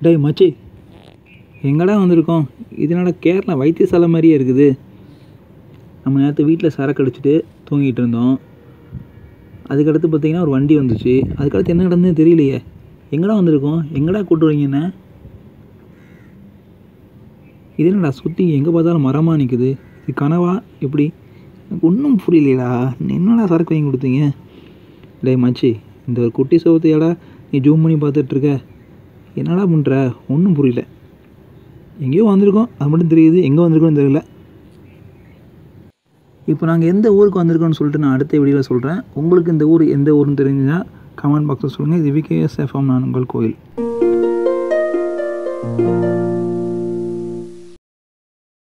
டேய் மச்சி எங்கடா வந்திருக்கோம் இது என்னடா கேரளா வைத்தியசாலை மாதிரியே இருக்குது நம்ம நேற்று வீட்டில் சரக்கு அடிச்சுட்டு தூங்கிட்டு இருந்தோம் அதுக்கடுத்து பார்த்தீங்கன்னா ஒரு வண்டி வந்துச்சு அதுக்கடுத்து என்ன நடந்ததுன்னு தெரியலையே எங்கடா வந்திருக்கோம் எங்கடா கூட்டு வரீங்க என்ன இது என்னடா சுற்றி எங்கே பார்த்தாலும் மரமாக நிற்குது இது கனவா எப்படி எனக்கு ஒன்றும் புரியலையடா நீ என்னடா சரக்கு வாங்கி கொடுத்தீங்க டேய் மச்சி இந்த ஒரு குட்டி சோகத்தையாடா நீ ஜூம் பண்ணி பார்த்துட்ருக்க என்னடா பண்ணுற ஒன்றும் புரியல எங்கேயோ வந்திருக்கோம் அது மட்டும் தெரியுது எங்கே வந்திருக்கோன்னு தெரியல இப்போ நாங்கள் எந்த ஊருக்கு வந்திருக்கோம்னு சொல்லிட்டு நான் அடுத்த வீடியோவில் சொல்கிறேன் உங்களுக்கு இந்த ஊர் எந்த ஊர்னு தெரிஞ்சுன்னா கமெண்ட் பாக்ஸில் சொல்லுங்கள் இது விகேஎஸ் எஃப்எம் நான் உங்கள் கோயில்